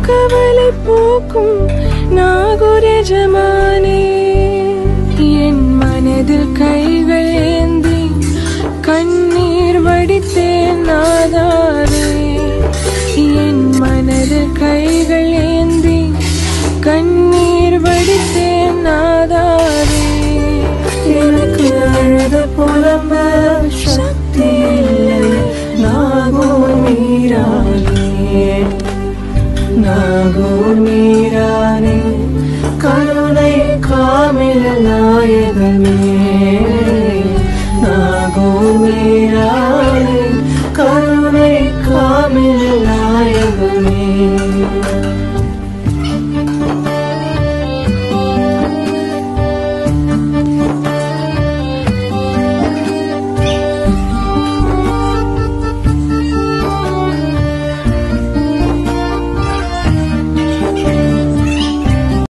கவலை போக்கும் நாகுரஜமானே என் மனதில் கைகள் ஏந்தி கண்ணீர் வடித்தேன் நாதாவே என் மனதில் கைகள் ஏந்தி கண்ணீர் வடித்தேன் நாதாவே எனக்கு அழுத புலம்ப சக்தி இல்லை நாகோ மீரானே நாகோ மீரானே கருணை காமில நாயகமே